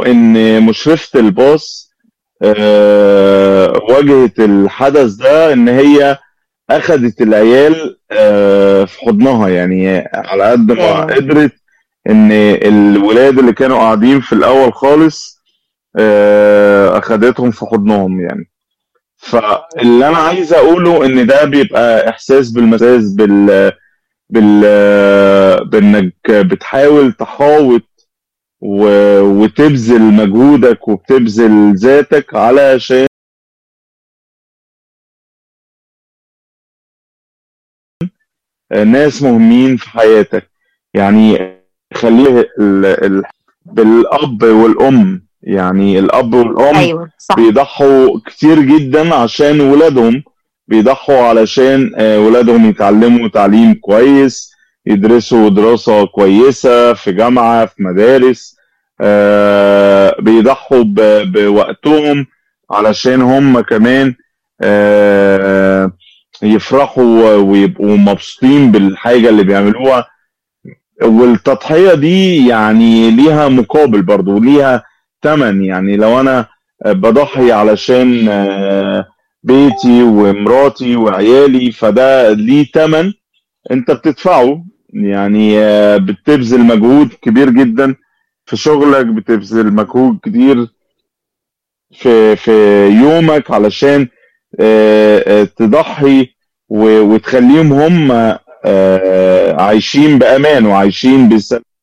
ان مشرفة الباص آه، واجهت الحدث ده ان هي اخدت العيال آه، في حضنها يعني على قد ما ياه. قدرت ان الولاد اللي كانوا قاعدين في الاول خالص آه، اخدتهم في حضنهم يعني فاللي انا عايز اقوله ان ده بيبقى احساس بالمساس بال بال بانك بتحاول تحاوط و... وتبذل مجهودك وبتبذل ذاتك علشان ناس مهمين في حياتك يعني خليه ال... ال... بالاب والام يعني الاب والام ايوه صح بيضحوا كتير جدا عشان ولادهم بيضحوا علشان آه، ولادهم يتعلموا تعليم كويس يدرسوا دراسة كويسة في جامعة في مدارس آه، بيضحوا ب- بوقتهم علشان هم كمان آه، يفرحوا ويبقوا مبسوطين بالحاجة اللي بيعملوها والتضحية دي يعني ليها مقابل برضو ليها تمن يعني لو انا بضحي علشان آه، بيتي ومراتي وعيالي فده ليه تمن انت بتدفعه يعني آه، بتبذل مجهود كبير جدا في شغلك بتبذل مجهود كتير في في يومك علشان آه، آه، تضحي و- وتخليهم هم آه، عايشين بأمان وعايشين بسلام